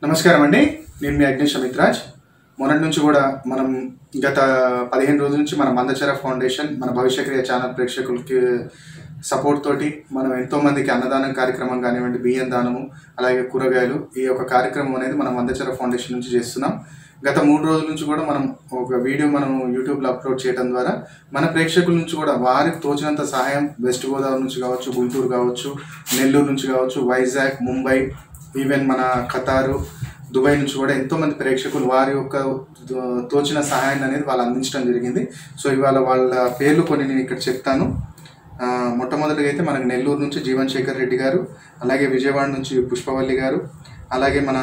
నమస్కారం అండి నేను మీ అగ్నేష్ అమిత్రాజ్ మొన్నటి నుంచి కూడా మనం గత పదిహేను రోజుల నుంచి మన మందచర ఫౌండేషన్ మన భవిష్య క్రియ ఛానల్ ప్రేక్షకులకి సపోర్ట్ తోటి మనం ఎంతో మందికి అన్నదానం కార్యక్రమం కానివ్వండి బియ్యం దానము అలాగే కూరగాయలు ఈ యొక్క కార్యక్రమం అనేది మనం మందచర ఫౌండేషన్ నుంచి చేస్తున్నాం గత మూడు రోజుల నుంచి కూడా మనం ఒక వీడియో మనం యూట్యూబ్లో అప్లోడ్ చేయడం ద్వారా మన ప్రేక్షకుల నుంచి కూడా వారికి తోచినంత సహాయం వెస్ట్ గోదావరి నుంచి కావచ్చు గుంటూరు కావచ్చు నెల్లూరు నుంచి కావచ్చు వైజాగ్ ముంబై ఈవెన్ మన ఖతారు దుబాయ్ నుంచి కూడా ఎంతో మంది ప్రేక్షకులు వారి యొక్క తో- తోచిన సహాయాన్ని అనేది వాళ్ళు అందించడం జరిగింది సో ఇవాళ వాళ్ళ పేర్లు కొన్ని నేను ఇక్కడ చెప్తాను ఆ, మొట్టమొదటిగా అయితే మనకి నెల్లూరు నుంచి జీవన్ శేఖర్ రెడ్డి గారు అలాగే విజయవాడ నుంచి పుష్పవల్లి గారు అలాగే మన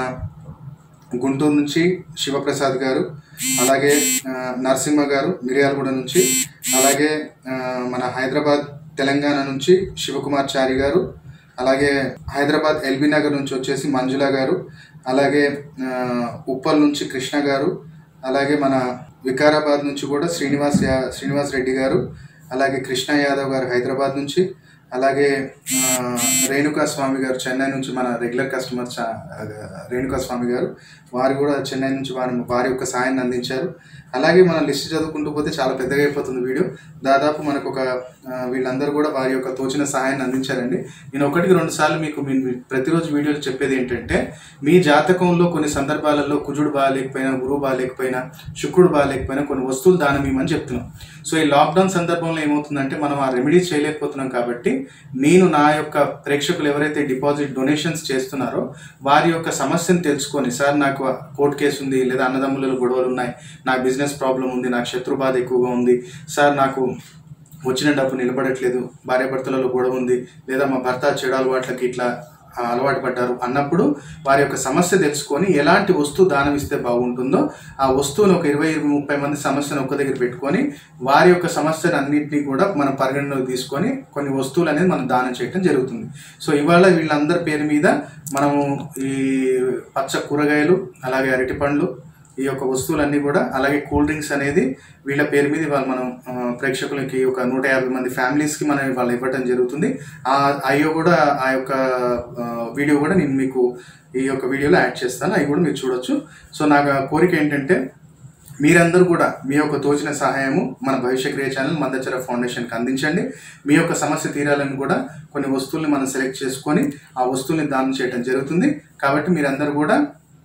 గుంటూరు నుంచి శివప్రసాద్ గారు అలాగే ఆ, నరసింహ గారు మిర్యాలగూడ నుంచి అలాగే ఆ, మన హైదరాబాద్ తెలంగాణ నుంచి శివకుమార్ చారి గారు అలాగే హైదరాబాద్ ఎల్బీ నగర్ నుంచి వచ్చేసి మంజుల గారు అలాగే ఆ, ఉప్పల్ నుంచి కృష్ణ గారు అలాగే మన వికారాబాద్ నుంచి కూడా శ్రీనివాస్ యా- శ్రీనివాస్ రెడ్డి గారు అలాగే కృష్ణ యాదవ్ గారు హైదరాబాద్ నుంచి అలాగే ఆ, రేణుకా స్వామి గారు చెన్నై నుంచి మన రెగ్యులర్ కస్టమర్ చా- రేణుకా స్వామి గారు వారు కూడా చెన్నై నుంచి వారి వారి యొక్క సాయాన్ని అందించారు అలాగే మన లిస్ట్ చదువుకుంటూ పోతే చాలా పెద్దగా అయిపోతుంది వీడియో దాదాపు మనకు ఒక ఆ, వీళ్ళందరూ కూడా వారి యొక్క తోచిన సహాయాన్ని అందించారండి నేను ఒకటికి రెండు సార్లు మీకు మీ- మీ ప్రతిరోజు వీడియోలు చెప్పేది ఏంటంటే మీ జాతకంలో కొన్ని సందర్భాలలో కుజుడు బాగాలేకపోయినా గురువు బాగాలేకపోయినా శుక్రుడు బాగాలేకపోయినా కొన్ని వస్తువులు దానం ఇవ్వమని చెప్తున్నాం సో ఈ లాక్డౌన్ సందర్భంలో ఏమవుతుందంటే మనం ఆ రెమెడీస్ చేయలేకపోతున్నాం కాబట్టి నేను నా యొక్క ప్రేక్షకులు ఎవరైతే డిపాజిట్ డొనేషన్స్ చేస్తున్నారో వారి యొక్క సమస్యను తెలుసుకొని సార్ నాకు కోర్టు కేసు ఉంది లేదా అన్నదమ్ములలో గొడవలు ఉన్నాయి నాకు బిజినెస్ ప్రాబ్లం ఉంది నాకు శత్రు బాధ ఎక్కువగా ఉంది సార్ నాకు వచ్చిన డబ్బు నిలబడట్లేదు భార్యాభర్తలలో గొడవ ఉంది లేదా మా భర్త చెడు అలవాట్లకి ఇట్లా ఆ, అలవాటు పడ్డారు అన్నప్పుడు వారి యొక్క సమస్య తెలుసుకొని ఎలాంటి వస్తువు దానం ఇస్తే బాగుంటుందో ఆ వస్తువును ఒక ఇరవై ముప్పై మంది సమస్యను ఒక్క దగ్గర పెట్టుకొని వారి యొక్క సమస్యను అన్నింటినీ కూడా మనం పరిగణలోకి తీసుకొని కొన్ని వస్తువులు అనేది మనం దానం చేయడం జరుగుతుంది సో ఇవాళ వీళ్ళందరి పేరు మీద మనము ఈ పచ్చ కూరగాయలు అలాగే అరటి పండ్లు ఈ యొక్క వస్తువులన్నీ కూడా అలాగే కూల్ డ్రింక్స్ అనేది వీళ్ళ పేరు మీద ఇవాళ మనం ఆ, ప్రేక్షకులకి ఒక నూట యాభై మంది ఫ్యామిలీస్కి మనం ఇవాళ ఇవ్వటం జరుగుతుంది ఆ అయ్యో కూడా ఆ యొక్క ఆ, వీడియో కూడా నేను మీకు ఈ యొక్క వీడియోలో యాడ్ చేస్తాను అవి కూడా మీరు చూడొచ్చు సో నా కోరిక ఏంటంటే మీరందరూ కూడా మీ యొక్క తోచిన సహాయము మన భవిష్య క్రియ ఛానల్ మందచర ఫౌండేషన్కి అందించండి మీ యొక్క సమస్య తీరాలని కూడా కొన్ని వస్తువుల్ని మనం సెలెక్ట్ చేసుకొని ఆ వస్తువుల్ని దానం చేయడం జరుగుతుంది కాబట్టి మీరందరూ కూడా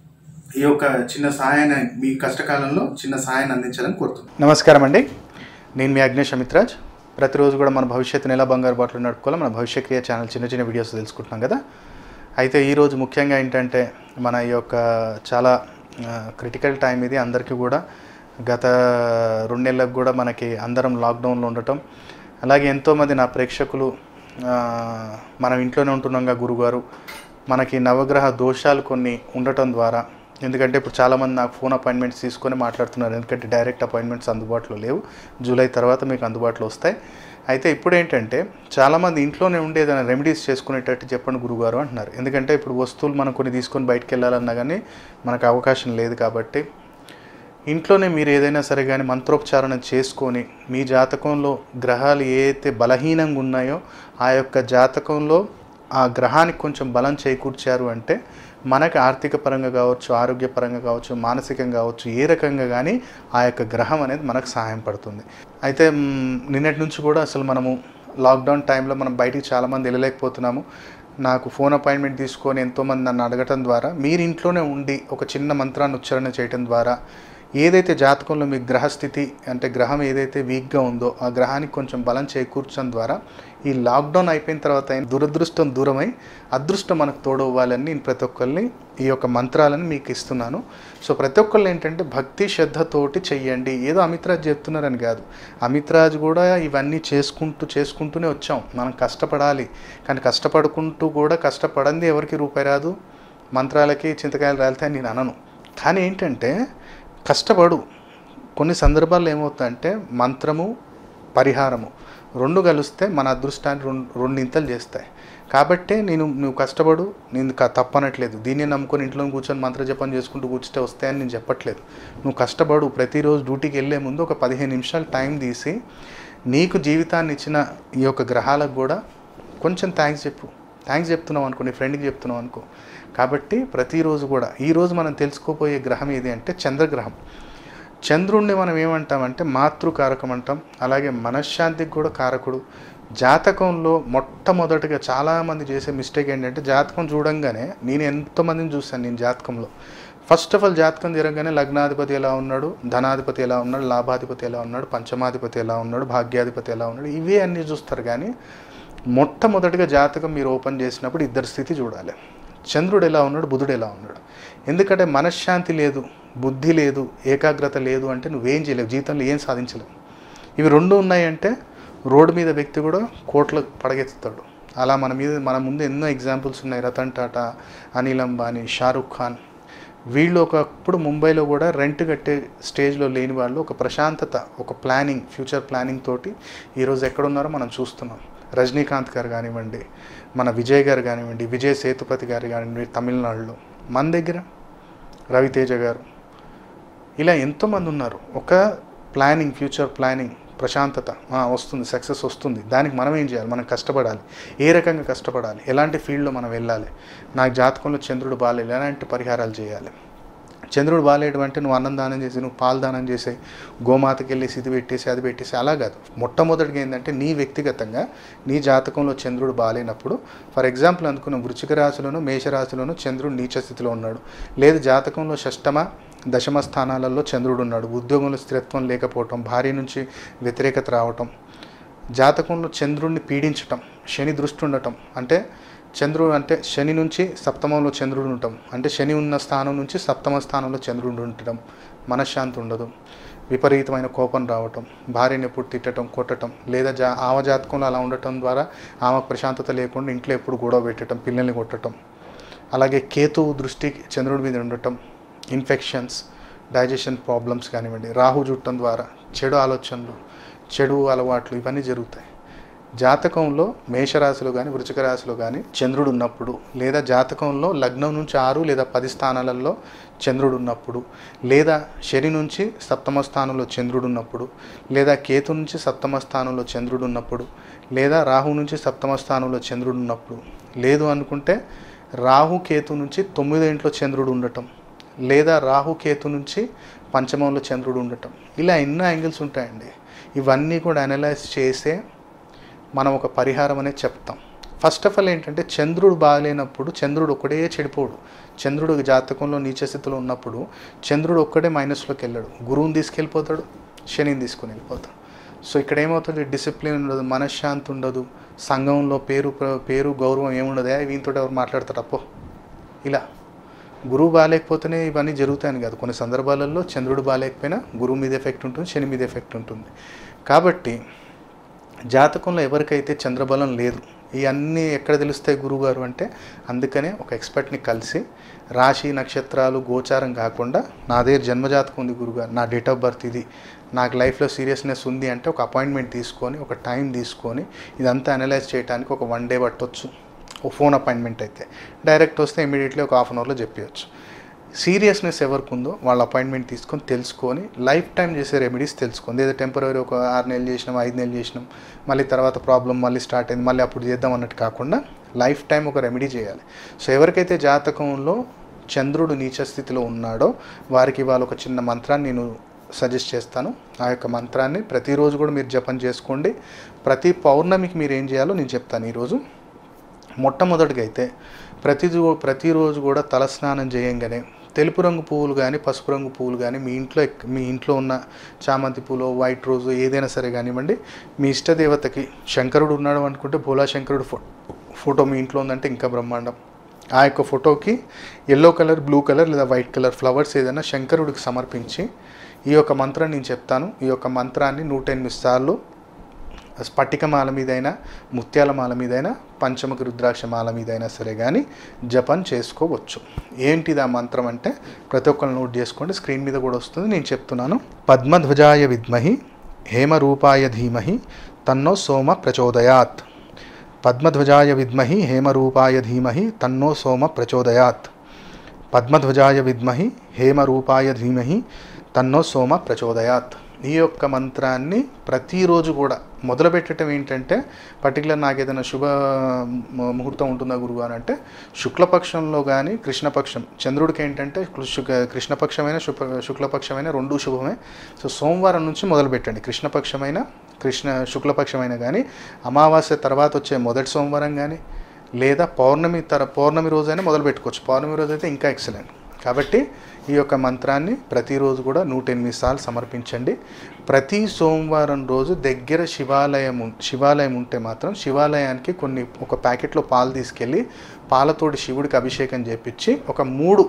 ఈ యొక్క చిన్న సహాయాన్ని మీ కష్టకాలంలో చిన్న సహాయాన్ని అందించాలని కోరుతున్నాను నమస్కారం అండి నేను మీ అగ్నేష్ అమిత్రాజ్ ప్రతిరోజు కూడా మన భవిష్యత్తుని ఎలా బంగారు బాటలు నడుపుకోవాలో మన భవిష్య క్రియ ఛానల్ చిన్న చిన్న వీడియోస్ తెలుసుకుంటున్నాం కదా అయితే ఈరోజు ముఖ్యంగా ఏంటంటే మన ఈ యొక్క చాలా క్రిటికల్ టైం ఇది అందరికీ కూడా గత రెండు నెలలకు కూడా మనకి అందరం లాక్డౌన్లో ఉండటం అలాగే ఎంతోమంది నా ప్రేక్షకులు ఆ, మనం ఇంట్లోనే ఉంటున్నాంగా గురుగారు మనకి నవగ్రహ దోషాలు కొన్ని ఉండటం ద్వారా ఎందుకంటే ఇప్పుడు చాలామంది నాకు ఫోన్ అపాయింట్మెంట్స్ తీసుకొని మాట్లాడుతున్నారు ఎందుకంటే డైరెక్ట్ అపాయింట్మెంట్స్ అందుబాటులో లేవు జూలై తర్వాత మీకు అందుబాటులో వస్తాయి అయితే ఇప్పుడు ఏంటంటే చాలామంది ఇంట్లోనే ఉండి ఏదైనా రెమెడీస్ చేసుకునేటట్టు చెప్పండి గురుగారు అంటున్నారు ఎందుకంటే ఇప్పుడు వస్తువులు మనం కొన్ని తీసుకొని బయటకు వెళ్ళాలన్నా కానీ మనకు అవకాశం లేదు కాబట్టి ఇంట్లోనే మీరు ఏదైనా సరే కానీ మంత్రోపచారణ చేసుకొని మీ జాతకంలో గ్రహాలు ఏ అయితే బలహీనంగా ఉన్నాయో ఆ యొక్క జాతకంలో ఆ గ్రహానికి కొంచెం బలం చేకూర్చారు అంటే మనకి ఆర్థిక పరంగా కావచ్చు ఆరోగ్యపరంగా కావచ్చు మానసికంగా కావచ్చు ఏ రకంగా కానీ ఆ యొక్క గ్రహం అనేది మనకు సహాయం పడుతుంది అయితే మ్, నిన్నటి నుంచి కూడా అసలు మనము లాక్డౌన్ టైంలో మనం బయటికి చాలామంది వెళ్ళలేకపోతున్నాము నాకు ఫోన్ అపాయింట్మెంట్ తీసుకొని ఎంతోమంది నన్ను అడగటం ద్వారా మీరు ఇంట్లోనే ఉండి ఒక చిన్న మంత్రాన్ని ఉచ్చారణ చేయటం ద్వారా ఏదైతే జాతకంలో మీ గ్రహస్థితి అంటే గ్రహం ఏదైతే వీక్గా ఉందో ఆ గ్రహానికి కొంచెం బలం చేకూర్చడం ద్వారా ఈ లాక్డౌన్ అయిపోయిన తర్వాత అయిన దురదృష్టం దూరమై అదృష్టం మనకు తోడవ్వాలని నేను ప్రతి ఒక్కరిని ఈ యొక్క మంత్రాలను మీకు ఇస్తున్నాను సో ప్రతి ఒక్కళ్ళు ఏంటంటే భక్తి శ్రద్ధతోటి చెయ్యండి ఏదో అమిత్రాజ్ చెప్తున్నారని కాదు అమిత్రాజ్ కూడా ఇవన్నీ చేసుకుంటూ చేసుకుంటూనే వచ్చాం మనం కష్టపడాలి కానీ కష్టపడుకుంటూ కూడా కష్టపడంది ఎవరికి రూపాయి రాదు మంత్రాలకి చింతకాయలు రాలితే నేను అనను కానీ ఏంటంటే కష్టపడు కొన్ని సందర్భాల్లో ఏమవుతుందంటే మంత్రము పరిహారము రెండు కలిస్తే మన అదృష్టాన్ని రెండు రెండింతలు చేస్తాయి కాబట్టే నేను నువ్వు కష్టపడు నేను క- తప్పనట్లేదు దీన్ని నమ్ముకొని ఇంట్లో కూర్చొని మంత్ర జపం చేసుకుంటూ కూర్చుంటే వస్తాయని నేను చెప్పట్లేదు నువ్వు కష్టపడు ప్రతిరోజు డ్యూటీకి వెళ్ళే ముందు ఒక పదిహేను నిమిషాలు టైం తీసి నీకు జీవితాన్ని ఇచ్చిన ఈ యొక్క గ్రహాలకు కూడా కొంచెం థ్యాంక్స్ చెప్పు థ్యాంక్స్ చెప్తున్నావు అనుకో నీ ఫ్రెండ్కి చెప్తున్నావు అనుకో కాబట్టి ప్రతిరోజు కూడా ఈరోజు మనం తెలుసుకోపోయే గ్రహం ఏది అంటే చంద్రగ్రహం చంద్రుణ్ణి మనం ఏమంటామంటే మాతృకారకం అంటాం అలాగే మనశ్శాంతికి కూడా కారకుడు జాతకంలో మొట్టమొదటిగా చాలామంది చేసే మిస్టేక్ ఏంటంటే జాతకం చూడంగానే నేను ఎంతోమందిని చూశాను నేను జాతకంలో ఫస్ట్ ఆఫ్ ఆల్ జాతకం తిరగగానే లగ్నాధిపతి ఎలా ఉన్నాడు ధనాధిపతి ఎలా ఉన్నాడు లాభాధిపతి ఎలా ఉన్నాడు పంచమాధిపతి ఎలా ఉన్నాడు భాగ్యాధిపతి ఎలా ఉన్నాడు ఇవే అన్నీ చూస్తారు కానీ మొట్టమొదటిగా జాతకం మీరు ఓపెన్ చేసినప్పుడు ఇద్దరి స్థితి చూడాలి చంద్రుడు ఎలా ఉన్నాడు బుధుడు ఎలా ఉన్నాడు ఎందుకంటే మనశ్శాంతి లేదు బుద్ధి లేదు ఏకాగ్రత లేదు అంటే నువ్వేం చేయలేవు జీవితంలో ఏం సాధించలేవు ఇవి రెండు ఉన్నాయంటే రోడ్డు మీద వ్యక్తి కూడా కోట్లు పడగెత్తుతాడు అలా మన మీద మన ముందు ఎన్నో ఎగ్జాంపుల్స్ ఉన్నాయి రతన్ టాటా అనిల్ అంబానీ షారుఖ్ ఖాన్ వీళ్ళు ఒకప్పుడు ముంబైలో కూడా రెంట్ కట్టే స్టేజ్లో లేని వాళ్ళు ఒక ప్రశాంతత ఒక ప్లానింగ్ ఫ్యూచర్ ప్లానింగ్ తోటి ఈరోజు ఎక్కడున్నారో మనం చూస్తున్నాం రజనీకాంత్ గారు కానివ్వండి మన విజయ్ గారు కానివ్వండి విజయ్ సేతుపతి గారు కానివ్వండి తమిళనాడులో మన దగ్గర రవితేజ గారు ఇలా ఎంతోమంది ఉన్నారు ఒక ప్లానింగ్ ఫ్యూచర్ ప్లానింగ్ ప్రశాంతత ఆ, వస్తుంది సక్సెస్ వస్తుంది దానికి మనం ఏం చేయాలి మనం కష్టపడాలి ఏ రకంగా కష్టపడాలి ఎలాంటి ఫీల్డ్లో మనం వెళ్ళాలి నాకు జాతకంలో చంద్రుడు బాగాలేదు ఎలాంటి పరిహారాలు చేయాలి చంద్రుడు బాగాలేడు అంటే నువ్వు అన్నం దానం చేసి నువ్వు పాలు దానం చేసి గోమాతకి వెళ్ళేసి ఇది పెట్టేసి అది పెట్టేసి అలా కాదు మొట్టమొదటిగా ఏంటంటే నీ వ్యక్తిగతంగా నీ జాతకంలో చంద్రుడు బాగాలేనప్పుడు ఫర్ ఎగ్జాంపుల్ అనుకున్న వృచ్చిక రాశిలోను మేషరాశిలోను చంద్రుడు నీచ స్థితిలో ఉన్నాడు లేదు జాతకంలో షష్టమ దశమ స్థానాలలో చంద్రుడు ఉన్నాడు ఉద్యోగంలో స్థిరత్వం లేకపోవటం భార్య నుంచి వ్యతిరేకత రావటం జాతకంలో చంద్రుడిని పీడించటం శని దృష్టి ఉండటం అంటే చంద్రుడు అంటే శని నుంచి సప్తమంలో చంద్రుడు ఉండటం అంటే శని ఉన్న స్థానం నుంచి సప్తమ స్థానంలో చంద్రుడు ఉండటం మనశ్శాంతి ఉండదు విపరీతమైన కోపం రావటం భార్యని ఎప్పుడు తిట్టడం కొట్టడం లేదా జా ఆమె జాతకంలో అలా ఉండటం ద్వారా ఆమెకు ప్రశాంతత లేకుండా ఇంట్లో ఎప్పుడు గొడవ పెట్టడం పిల్లల్ని కొట్టడం అలాగే కేతువు దృష్టి చంద్రుడి మీద ఉండటం ఇన్ఫెక్షన్స్ డైజెషన్ ప్రాబ్లమ్స్ కానివ్వండి రాహు చుట్టం ద్వారా చెడు ఆలోచనలు చెడు అలవాట్లు ఇవన్నీ జరుగుతాయి జాతకంలో మేషరాశిలో కానీ వృచిక రాశిలో కానీ చంద్రుడు ఉన్నప్పుడు లేదా జాతకంలో లగ్నం నుంచి ఆరు లేదా పది స్థానాలలో చంద్రుడు ఉన్నప్పుడు లేదా శని నుంచి సప్తమ స్థానంలో చంద్రుడు ఉన్నప్పుడు లేదా కేతు నుంచి సప్తమ స్థానంలో చంద్రుడు ఉన్నప్పుడు లేదా రాహు నుంచి సప్తమ స్థానంలో చంద్రుడు ఉన్నప్పుడు లేదు అనుకుంటే రాహు కేతు నుంచి తొమ్మిదో ఇంట్లో చంద్రుడు ఉండటం లేదా రాహు కేతు నుంచి పంచమంలో చంద్రుడు ఉండటం ఇలా ఎన్నో యాంగిల్స్ ఉంటాయండి ఇవన్నీ కూడా అనలైజ్ చేసే మనం ఒక పరిహారం అనేది చెప్తాం ఫస్ట్ ఆఫ్ ఆల్ ఏంటంటే చంద్రుడు బాగాలేనప్పుడు చంద్రుడు ఒక్కడే చెడిపోడు చంద్రుడు జాతకంలో నీచ స్థితిలో ఉన్నప్పుడు చంద్రుడు ఒక్కడే మైనస్లోకి వెళ్ళాడు గురువుని తీసుకెళ్ళిపోతాడు శనిని తీసుకుని వెళ్ళిపోతాడు సో ఇక్కడ ఏమవుతుంది డిసిప్లిన్ ఉండదు మనశ్శాంతి ఉండదు సంఘంలో పేరు పేరు గౌరవం ఏముండదు "ఏ, వీనితో ఎవరు మాట్లాడతారు అప్పో ఇలా గురువు బాగాలేకపోతేనే ఇవన్నీ జరుగుతాయని కాదు కొన్ని సందర్భాలలో చంద్రుడు బాగాలేకపోయినా గురువు మీద ఎఫెక్ట్ ఉంటుంది శని మీద ఎఫెక్ట్ ఉంటుంది కాబట్టి జాతకంలో ఎవరికైతే చంద్రబలం లేదు ఇవన్నీ ఎక్కడ తెలుస్తాయి గురువుగారు అంటే అందుకనే ఒక ఎక్స్పర్ట్ని కలిసి రాశి నక్షత్రాలు గోచారం కాకుండా నా దగ్గర జన్మజాతకం ఉంది గురుగారు నా డేట్ ఆఫ్ బర్త్ ఇది నాకు లైఫ్లో సీరియస్నెస్ ఉంది అంటే ఒక అపాయింట్మెంట్ తీసుకొని ఒక టైం తీసుకొని ఇదంతా అనలైజ్ చేయడానికి ఒక వన్ డే పట్టొచ్చు ఓ ఫోన్ అపాయింట్మెంట్ అయితే డైరెక్ట్ వస్తే ఇమీడియట్లీ ఒక హాఫ్ అన్ అవర్లో చెప్పవచ్చు సీరియస్నెస్ ఎవరికి ఉందో వాళ్ళ అపాయింట్మెంట్ తీసుకొని తెలుసుకొని లైఫ్ టైం చేసే రెమెడీస్ తెలుసుకుంది ఏదో టెంపరీ ఒక ఆరు నెలలు చేసినాం ఐదు నెలలు చేసినాం మళ్ళీ తర్వాత ప్రాబ్లం మళ్ళీ స్టార్ట్ అయింది మళ్ళీ అప్పుడు చేద్దాం అన్నట్టు కాకుండా లైఫ్ టైం ఒక రెమెడీ చేయాలి సో ఎవరికైతే జాతకంలో చంద్రుడు నీచ స్థితిలో ఉన్నాడో వారికి ఇవాళ ఒక చిన్న మంత్రాన్ని నేను సజెస్ట్ చేస్తాను ఆ యొక్క మంత్రాన్ని ప్రతిరోజు కూడా మీరు జపం చేసుకోండి ప్రతి పౌర్ణమికి మీరు ఏం చేయాలో నేను చెప్తాను ఈరోజు మొట్టమొదటిగా అయితే ప్రతి ప్రతిరోజు కూడా తలస్నానం చేయంగానే తెలుపు రంగు పువ్వులు కానీ పసుపు రంగు పువ్వులు కానీ మీ ఇంట్లో ఎక్- మీ ఇంట్లో ఉన్న చామంతి పూలు వైట్ రోజు ఏదైనా సరే కానివ్వండి మీ ఇష్టదేవతకి శంకరుడు ఉన్నాడు అనుకుంటే భోలా శంకరుడు ఫో ఫోటో మీ ఇంట్లో ఉందంటే ఇంకా బ్రహ్మాండం ఆ యొక్క ఫోటోకి ఎల్లో కలర్ బ్లూ కలర్ లేదా వైట్ కలర్ ఫ్లవర్స్ ఏదైనా శంకరుడికి సమర్పించి ఈ యొక్క మంత్రాన్ని నేను చెప్తాను ఈ యొక్క మంత్రాన్ని నూట ఎనిమిది సార్లు స్ఫటిక మాల మీదైనా ముత్యాల మాల మీదైనా పంచముఖి రుద్రాక్ష మాల మీదైనా సరే కానీ జపం చేసుకోవచ్చు ఏంటిది ఆ మంత్రం అంటే ప్రతి ఒక్కరు నోట్ చేసుకోండి స్క్రీన్ మీద కూడా వస్తుంది నేను చెప్తున్నాను పద్మధ్వజాయ విద్మహి హేమరూపాయ ధీమహి తన్నో సోమ ప్రచోదయాత్ పద్మధ్వజాయ విద్మహి హేమరూపాయ ధీమహి తన్నో సోమ ప్రచోదయాత్ పద్మధ్వజాయ విద్మహి హేమరూపాయ ధీమహి తన్నో సోమ ప్రచోదయాత్ ఈ యొక్క మంత్రాన్ని ప్రతిరోజు కూడా మొదలుపెట్టడం ఏంటంటే పర్టికులర్ నాకు ఏదైనా శుభ ము- ముహూర్తం ఉంటుందా గురువు అని అంటే శుక్లపక్షంలో కానీ కృష్ణపక్షం చంద్రుడికి ఏంటంటే కృష్ణ- కృష్ణపక్షమైన శుభ శుక్లపక్షమైన రెండు శుభమే సో సోమవారం నుంచి మొదలుపెట్టండి కృష్ణపక్షమైన కృష్ణ శుక్లపక్షమైన కానీ అమావాస్య తర్వాత వచ్చే మొదటి సోమవారం కానీ లేదా పౌర్ణమి తర పౌర్ణమి రోజైనా మొదలు పెట్టుకోవచ్చు పౌర్ణమి రోజు అయితే ఇంకా ఎక్సలెంట్ కాబట్టి ఈ యొక్క మంత్రాన్ని ప్రతిరోజు కూడా నూట ఎనిమిది సార్లు సమర్పించండి ప్రతి సోమవారం రోజు దగ్గర శివాలయం ఉం- శివాలయం ఉంటే మాత్రం శివాలయానికి కొన్ని ఒక ప్యాకెట్లో పాలు తీసుకెళ్ళి పాలతోటి శివుడికి అభిషేకం చేపించి ఒక మూడు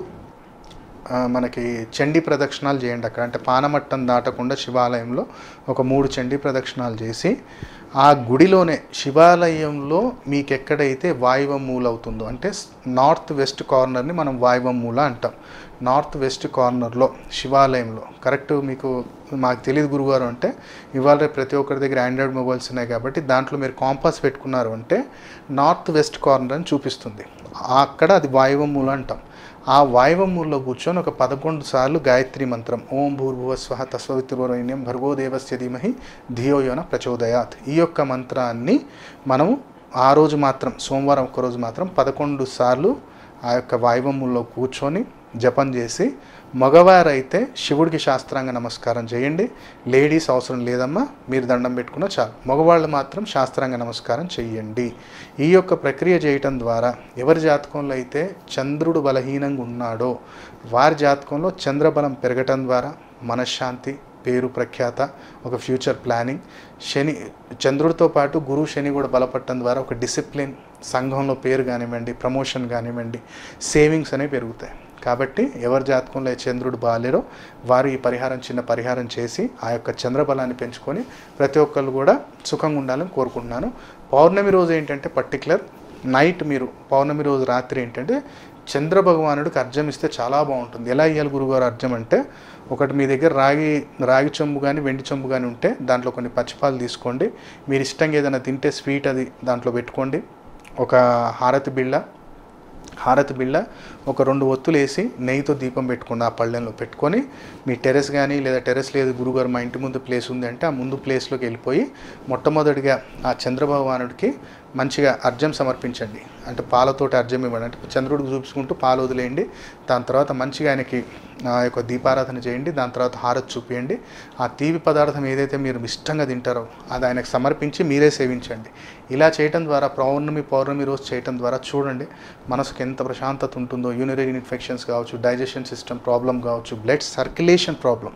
ఆ, మనకి చండీ ప్రదక్షిణాలు చేయండి అక్కడ అంటే పానమట్టం దాటకుండా శివాలయంలో ఒక మూడు చండీ ప్రదక్షిణాలు చేసి ఆ గుడిలోనే శివాలయంలో మీకు ఎక్కడైతే వాయువ మూల అవుతుందో అంటే నార్త్ వెస్ట్ కార్నర్ని మనం వాయువ మూల అంటాం నార్త్ వెస్ట్ కార్నర్లో శివాలయంలో కరెక్ట్ మీకు మాకు తెలియదు గురుగారు అంటే ఇవాళ రేపు ప్రతి ఒక్కరి దగ్గర ఆండ్రాయిడ్ మొబైల్స్ ఉన్నాయి కాబట్టి దాంట్లో మీరు కాంపాస్ పెట్టుకున్నారు అంటే నార్త్ వెస్ట్ కార్నర్ అని చూపిస్తుంది అక్కడ అది వాయువ మూల అంటాం ఆ వాయువమూల్లో కూర్చొని ఒక పదకొండు సార్లు గాయత్రి మంత్రం ఓం భూర్భువ స్వహ తస్వవితుర్వరైన్యం భర్గో దేవస్య ధీమహి ధియో యోన ప్రచోదయాత్ ఈ యొక్క మంత్రాన్ని మనము ఆ రోజు మాత్రం సోమవారం ఒక్కరోజు మాత్రం పదకొండు సార్లు ఆ యొక్క వాయువముల్లో కూర్చొని జపం చేసి మగవారైతే శివుడికి శాస్త్రాంగ నమస్కారం చేయండి లేడీస్ అవసరం లేదమ్మా మీరు దండం పెట్టుకున్నా చాలు మగవాళ్ళు మాత్రం శాస్త్రాంగ నమస్కారం చేయండి ఈ యొక్క ప్రక్రియ చేయటం ద్వారా ఎవరి జాతకంలో అయితే చంద్రుడు బలహీనంగా ఉన్నాడో వారి జాతకంలో చంద్రబలం పెరగటం ద్వారా మనశ్శాంతి పేరు ప్రఖ్యాత ఒక ఫ్యూచర్ ప్లానింగ్ శని చంద్రుడితో పాటు గురు శని కూడా బలపడటం ద్వారా ఒక డిసిప్లిన్ సంఘంలో పేరు కానివ్వండి ప్రమోషన్ కానివ్వండి సేవింగ్స్ అనేవి పెరుగుతాయి కాబట్టి ఎవరి జాతకంలో అయితే చంద్రుడు బాగాలేరో వారు ఈ పరిహారం చిన్న పరిహారం చేసి ఆ యొక్క చంద్రబలాన్ని పెంచుకొని ప్రతి ఒక్కళ్ళు కూడా సుఖంగా ఉండాలని కోరుకుంటున్నాను పౌర్ణమి రోజు ఏంటంటే పర్టికులర్ నైట్ మీరు పౌర్ణమి రోజు రాత్రి ఏంటంటే చంద్ర భగవానుడికి అర్జం ఇస్తే చాలా బాగుంటుంది ఎలా ఇవ్వాలి గురుగారు అర్జం అంటే ఒకటి మీ దగ్గర రాగి రాగి చెంబు కానీ వెండి చెంబు కానీ ఉంటే దాంట్లో కొన్ని పచ్చిపాలు తీసుకోండి మీరు ఇష్టంగా ఏదైనా తింటే స్వీట్ అది దాంట్లో పెట్టుకోండి ఒక హారతి బిళ్ళ హారతి బిళ్ళ ఒక రెండు ఒత్తులు వేసి నెయ్యితో దీపం పెట్టుకోండి ఆ పళ్ళెంలో పెట్టుకొని మీ టెరెస్ కానీ లేదా టెరెస్ లేదు గురుగారు మా ఇంటి ముందు ప్లేస్ ఉంది అంటే ఆ ముందు ప్లేస్లోకి వెళ్ళిపోయి మొట్టమొదటిగా ఆ చంద్రభగవానుడికి మంచిగా అర్జం సమర్పించండి అంటే పాలతోటి అర్జం ఇవ్వండి అంటే చంద్రుడికి చూపించుకుంటూ పాలు వదిలేయండి దాని తర్వాత మంచిగా ఆయనకి ఆ యొక్క దీపారాధన చేయండి దాని తర్వాత హారతి చూపించండి ఆ తీపి పదార్థం ఏదైతే మీరు ఇష్టంగా తింటారో అది ఆయనకు సమర్పించి మీరే సేవించండి ఇలా చేయటం ద్వారా పౌర్ణమి పౌర్ణమి రోజు చేయటం ద్వారా చూడండి మనసుకు ఎంత ప్రశాంతత ఉంటుందో యూరినరీ ఇన్ఫెక్షన్స్ కావచ్చు డైజెషన్ సిస్టమ్ ప్రాబ్లం కావచ్చు బ్లడ్ సర్క్యులేషన్ ప్రాబ్లం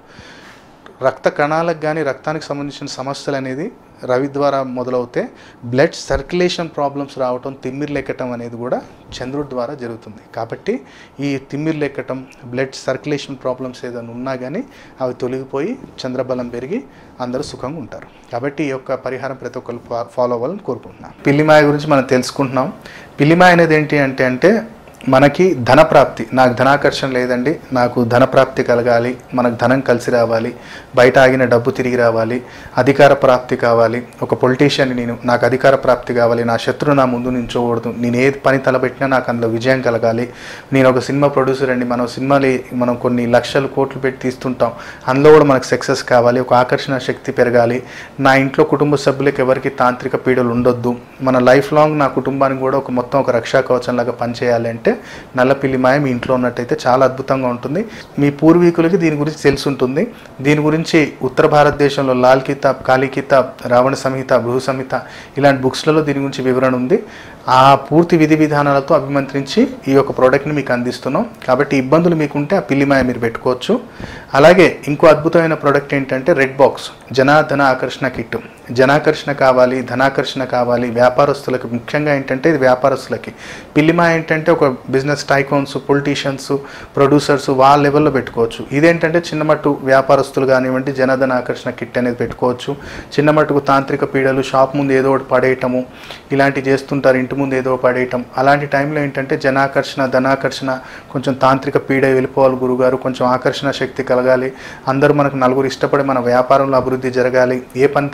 రక్త కణాలకు కానీ రక్తానికి సంబంధించిన సమస్యలు అనేది రవి ద్వారా మొదలవుతే బ్లడ్ సర్క్యులేషన్ ప్రాబ్లమ్స్ రావటం తిమ్మిర్లు ఎక్కటం అనేది కూడా చంద్రుడి ద్వారా జరుగుతుంది కాబట్టి ఈ తిమ్మిర్లు ఎక్కటం బ్లడ్ సర్క్యులేషన్ ప్రాబ్లమ్స్ ఏదైనా ఉన్నా కానీ అవి తొలగిపోయి చంద్రబలం పెరిగి అందరూ సుఖంగా ఉంటారు కాబట్టి ఈ యొక్క పరిహారం ప్రతి ఒక్కరు ఫా- ఫాలో అవ్వాలని కోరుకుంటున్నాను పిల్లిమాయ గురించి మనం తెలుసుకుంటున్నాం పిల్లిమాయ అనేది ఏంటి అంటే అంటే మనకి ధన ప్రాప్తి నాకు ధనాకర్షణ లేదండి నాకు ధన ప్రాప్తి కలగాలి మనకు ధనం కలిసి రావాలి బయట ఆగిన డబ్బు తిరిగి రావాలి అధికార ప్రాప్తి కావాలి ఒక పొలిటీషియన్ నేను నాకు అధికార ప్రాప్తి కావాలి నా శత్రువు నా ముందు నించోకూడదు నేను ఏ పని తలపెట్టినా నాకు అందులో విజయం కలగాలి నేను ఒక సినిమా ప్రొడ్యూసర్ అండి మనం సినిమాలు మనం కొన్ని లక్షలు కోట్లు పెట్టి తీస్తుంటాం అందులో కూడా మనకు సక్సెస్ కావాలి ఒక ఆకర్షణ శక్తి పెరగాలి నా ఇంట్లో కుటుంబ సభ్యులకు ఎవరికి తాంత్రిక పీడలు ఉండొద్దు మన లైఫ్ లాంగ్ నా కుటుంబానికి కూడా ఒక మొత్తం ఒక రక్షా కవచం లాగా పనిచేయాలి అంటే నల్లపిల్లి మాయ మీ ఇంట్లో ఉన్నట్టయితే చాలా అద్భుతంగా ఉంటుంది మీ పూర్వీకులకి దీని గురించి తెలిసి ఉంటుంది దీని గురించి ఉత్తర భారతదేశంలో లాల్ కితాబ్ కాళీ కితాబ్ రావణ సంహిత భృహు సంహిత ఇలాంటి బుక్స్లలో దీని గురించి వివరణ ఉంది ఆ పూర్తి విధి విధానాలతో అభిమంత్రించి ఈ యొక్క ప్రోడక్ట్ని మీకు అందిస్తున్నాం కాబట్టి ఇబ్బందులు మీకుంటే ఆ పిల్లిమాయ మీరు పెట్టుకోవచ్చు అలాగే ఇంకో అద్భుతమైన ప్రోడక్ట్ ఏంటంటే రెడ్ బాక్స్ జనాధన ఆకర్షణ కిట్ జనాకర్షణ కావాలి ధనాకర్షణ కావాలి వ్యాపారస్తులకి ముఖ్యంగా ఏంటంటే ఇది వ్యాపారస్తులకి పిల్లిమాయ ఏంటంటే ఒక బిజినెస్ టైకోన్స్ పొలిటీషియన్స్ ప్రొడ్యూసర్స్ వాళ్ళ లెవెల్లో పెట్టుకోవచ్చు ఇదేంటంటే చిన్నమట్టు వ్యాపారస్తులు కానివ్వండి జనధన ఆకర్షణ కిట్ అనేది పెట్టుకోవచ్చు చిన్న మట్టుకు తాంత్రిక పీడలు షాప్ ముందు ఏదో ఒకటి పడేయటము ఇలాంటివి చేస్తుంటారు ఇంటి ముందు ఏదో పడేయటం అలాంటి టైంలో ఏంటంటే జనాకర్షణ ధనాకర్షణ కొంచెం తాంత్రిక పీడ వెళ్ళిపోవాలి గురుగారు కొంచెం ఆకర్షణ శక్తి కలగాలి అందరూ మనకు నలుగురు ఇష్టపడి మన వ్యాపారంలో అభివృద్ధి జరగాలి ఏ పని తలపెట్టినా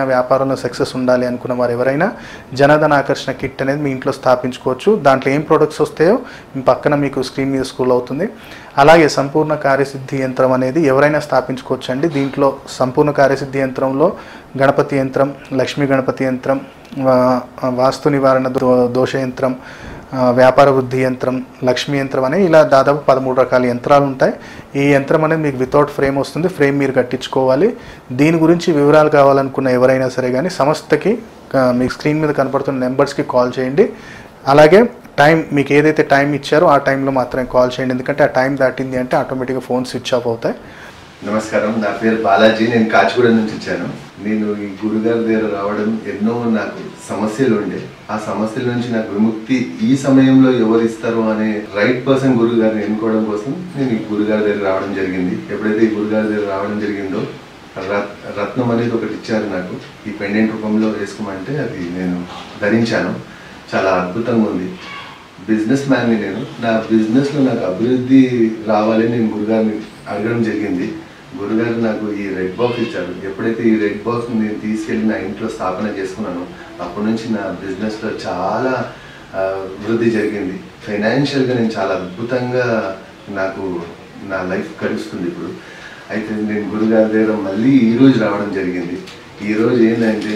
వ్యాపారంలో సక్సెస్ ఉండాలి అనుకున్న వారు ఎవరైనా జనధన ఆకర్షణ కిట్ అనేది మీ ఇంట్లో స్థాపించుకోవచ్చు దాంట్లో ఏం ప్రొడక్ట్స్ వస్తాయో మీ పక్కన మీకు స్క్రీన్ మీద స్కూల్ అవుతుంది అలాగే సంపూర్ణ కార్యసిద్ధి యంత్రం అనేది ఎవరైనా స్థాపించుకోవచ్చు అండి దీంట్లో సంపూర్ణ కార్యసిద్ధి యంత్రంలో గణపతి యంత్రం లక్ష్మీ గణపతి యంత్రం వా- వాస్తు నివారణ దో- దోష యంత్రం ఆ, వ్యాపార వృద్ధి యంత్రం లక్ష్మీ యంత్రం అని ఇలా దాదాపు పదమూడు రకాల యంత్రాలు ఉంటాయి ఈ యంత్రం అనేది మీకు వితౌట్ ఫ్రేమ్ వస్తుంది ఫ్రేమ్ మీరు కట్టించుకోవాలి దీని గురించి వివరాలు కావాలనుకున్న ఎవరైనా సరే కానీ సంస్థకి ఆ, మీకు స్క్రీన్ మీద కనపడుతున్న నెంబర్స్కి కాల్ చేయండి అలాగే టైం మీకు ఏదైతే టైం ఇచ్చారో ఆ టైంలో మాత్రమే కాల్ చేయండి ఎందుకంటే ఆ టైం దాటింది అంటే ఆటోమేటిక్గా ఫోన్ స్విచ్ ఆఫ్ అవుతాయి నమస్కారం నా పేరు బాలాజీ నేను కాచిగూడ నుంచి వచ్చాను నేను ఈ గురుగారి దగ్గర రావడం ఎన్నో నాకు సమస్యలు ఉండే ఆ సమస్యల నుంచి నాకు విముక్తి ఈ సమయంలో ఎవరు ఇస్తారు అనే రైట్ పర్సన్ గురువు గారిని ఎన్నుకోవడం కోసం నేను ఈ గురుగారి దగ్గర రావడం జరిగింది ఎప్పుడైతే ఈ గురుగారి దగ్గర రావడం జరిగిందో రత్- రత్నం అనేది ఒకటి ఇచ్చారు నాకు ఈ పెండెంట్ రూపంలో వేసుకోమంటే అది నేను ధరించాను చాలా అద్భుతంగా ఉంది బిజినెస్ మ్యాన్ని నేను నా బిజినెస్లో నాకు అభివృద్ధి రావాలని నేను గురుగారిని అడగడం జరిగింది గురుగారు నాకు ఈ రెడ్ బాక్స్ ఇచ్చారు ఎప్పుడైతే ఈ రెడ్ బాక్స్ నేను తీసుకెళ్ళి నా ఇంట్లో స్థాపన చేసుకున్నానో అప్పటి నుంచి నా బిజినెస్లో చాలా ఆ, వృద్ధి జరిగింది ఫైనాన్షియల్గా నేను చాలా అద్భుతంగా నాకు నా లైఫ్ గడుస్తుంది ఇప్పుడు అయితే నేను గురుగారి దగ్గర మళ్ళీ ఈరోజు రావడం జరిగింది ఈరోజు ఏంటంటే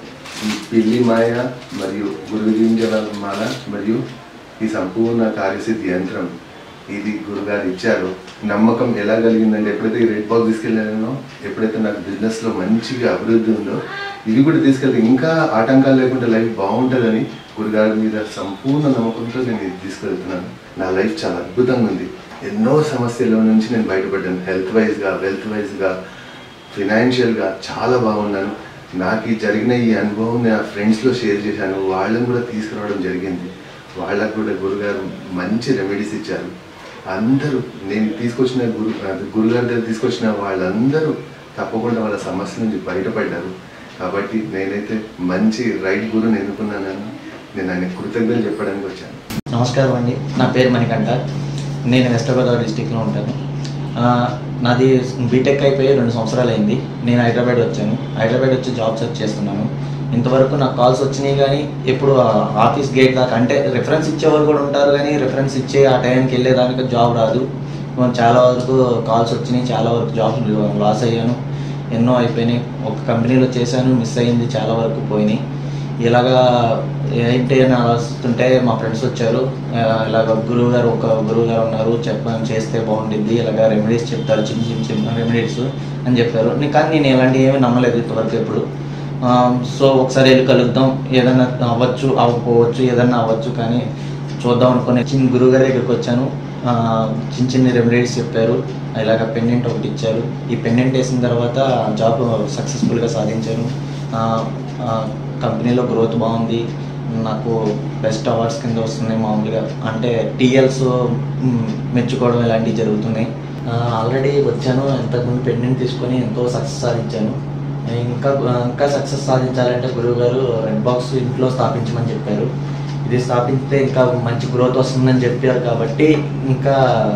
ఈ పిల్లి మాయ మరియు గురుగింజల మాల మరియు ఈ సంపూర్ణ కార్యసిద్ధి యంత్రం ఇది గురుగారు ఇచ్చారు నమ్మకం ఎలా కలిగిందంటే ఎప్పుడైతే ఈ రెడ్ బాక్స్ తీసుకెళ్ళానో ఎప్పుడైతే నాకు బిజినెస్లో మంచిగా అభివృద్ధి ఉందో ఇవి కూడా తీసుకెళ్తే ఇంకా ఆటంకాలు లేకుండా లైఫ్ బాగుంటుందని గురుగారి మీద సంపూర్ణ నమ్మకంతో నేను ఇది తీసుకెళ్తున్నాను నా లైఫ్ చాలా అద్భుతంగా ఉంది ఎన్నో సమస్యల నుంచి నేను బయటపడ్డాను హెల్త్ వైజ్గా వెల్త్ వైజ్గా ఫినాన్షియల్గా చాలా బాగున్నాను నాకు ఈ జరిగిన ఈ అనుభవం నా ఫ్రెండ్స్లో షేర్ చేశాను వాళ్ళని కూడా తీసుకురావడం జరిగింది వాళ్ళకు కూడా గురుగారు మంచి రెమెడీస్ ఇచ్చారు అందరూ నేను తీసుకొచ్చిన గురు అది గురుగారి దగ్గర తీసుకొచ్చిన వాళ్ళందరూ తప్పకుండా వాళ్ళ సమస్య నుంచి బయటపడ్డారు కాబట్టి నేనైతే మంచి రైట్ గురుని ఎన్నుకున్నానని నేను ఆయన కృతజ్ఞతలు చెప్పడానికి వచ్చాను నమస్కారం అండి నా పేరు మణికంఠ నేను వెస్ట్ గోదావరి డిస్టిక్లో ఉంటాను ఆ, నాది బీటెక్ అయిపోయి రెండు సంవత్సరాలు అయింది నేను హైదరాబాద్ వచ్చాను హైదరాబాద్ వచ్చి జాబ్ సెర్చ్ చేస్తున్నాను ఇంతవరకు నాకు కాల్స్ వచ్చినాయి కానీ ఎప్పుడు ఆ ఆఫీస్ గేట్ దాకా అంటే రిఫరెన్స్ ఇచ్చేవాళ్ళు కూడా ఉంటారు కానీ రిఫరెన్స్ ఇచ్చే ఆ టైంకి వెళ్ళేదానికి జాబ్ రాదు మనం చాలా వరకు కాల్స్ వచ్చినాయి చాలా వరకు జాబ్ లాస్ అయ్యాను ఎన్నో అయిపోయినాయి ఒక కంపెనీలో చేశాను మిస్ అయింది చాలా వరకు పోయినాయి ఇలాగా ఏంటి అని ఆలోచిస్తుంటే మా ఫ్రెండ్స్ వచ్చారు ఆ, ఇలాగ గురువు గారు ఒక గురువు గారు ఉన్నారు చెప్పని చేస్తే బాగుండిద్ది ఇలాగ రెమెడీస్ చెప్తారు చిన్న చిన్న చిన్న రెమెడీస్ అని చెప్పారు నే- కానీ నేను ఇలాంటివి ఏమీ నమ్మలేదు ఇంతవరకు ఎప్పుడు ఆ, సో ఒకసారి వెళ్ళి కలుద్దాం ఏదైనా అవ్వచ్చు అవ్వకపోవచ్చు ఏదైనా అవ్వచ్చు కానీ చూద్దాం అనుకుని చిన్న గురువు గారి దగ్గరికి వచ్చాను ఆ, చిన్న చిన్న రెమెడీస్ చెప్పారు ఇలాగ పెండెంట్ ఒకటి ఇచ్చారు ఈ పెండెంట్ వేసిన తర్వాత జాబ్ సక్సెస్ఫుల్గా సాధించాను ఆ, ఆ, కంపెనీలో గ్రోత్ బాగుంది నాకు బెస్ట్ అవార్డ్స్ కింద వస్తున్నాయి మామూలుగా అంటే టీఎల్స్ మెచ్చుకోవడం ఇలాంటివి జరుగుతున్నాయి ఆల్రెడీ వచ్చాను ఇంతకుముందు పెండెంట్ తీసుకొని ఎంతో సక్సెస్ సాధించాను ఇంకా ఇంకా సక్సెస్ సాధించాలంటే గురువు గారు రెడ్ బాక్స్ ఇంట్లో స్థాపించమని చెప్పారు ఇది స్థాపిస్తే ఇంకా మంచి గ్రోత్ వస్తుందని చెప్పారు కాబట్టి ఇంకా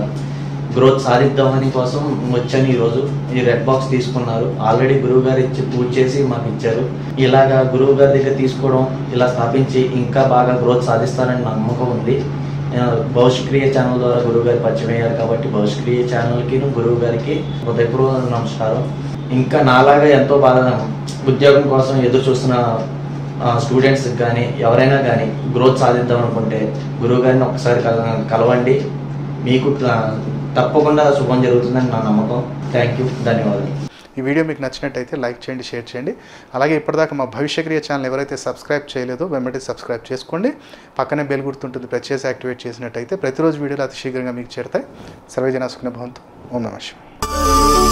గ్రోత్ సాధిద్దామని కోసం వచ్చాను ఈరోజు ఈ రెడ్ బాక్స్ తీసుకున్నారు ఆల్రెడీ గురువు గారు ఇచ్చి పూజ చేసి మాకు ఇచ్చారు ఇలాగా గురువు గారి దగ్గర తీసుకోవడం ఇలా స్థాపించి ఇంకా బాగా గ్రోత్ సాధిస్తారని నమ్మకం ఉంది ఆ, భవిష్క్రియ ఛానల్ ద్వారా గురువు గారు పరిచయం అయ్యారు కాబట్టి భవిష్క్రియ ఛానల్కి గురువు గారికి హృదయపూర్వక నమస్కారం ఇంకా నాలాగా ఎంతో బాగా ఉద్యోగం కోసం ఎదురు చూస్తున్న స్టూడెంట్స్ కానీ ఎవరైనా కానీ గ్రోత్ సాధిద్దాం అనుకుంటే గురువు గారిని ఒకసారి కల కలవండి మీకు ఆ, తప్పకుండా శుభం జరుగుతుందని నా నమ్మకం థ్యాంక్ యూ ధన్యవాదాలు ఈ వీడియో మీకు నచ్చినట్టయితే లైక్ చేయండి షేర్ చేయండి అలాగే ఇప్పటిదాకా మా భవిష్యక్రియ ఛానల్ ఎవరైతే సబ్స్క్రైబ్ చేయలేదో వెంబడి సబ్స్క్రైబ్ చేసుకోండి పక్కనే బెల్ గుర్తుంటుంది ప్రెస్ చేసి యాక్టివేట్ చేసినట్టయితే ప్రతిరోజు వీడియోలు అతి శీఘ్రంగా మీకు చేరుతాయి సర్వేజన సుఖన భవంతు ఓం నమ శివాయ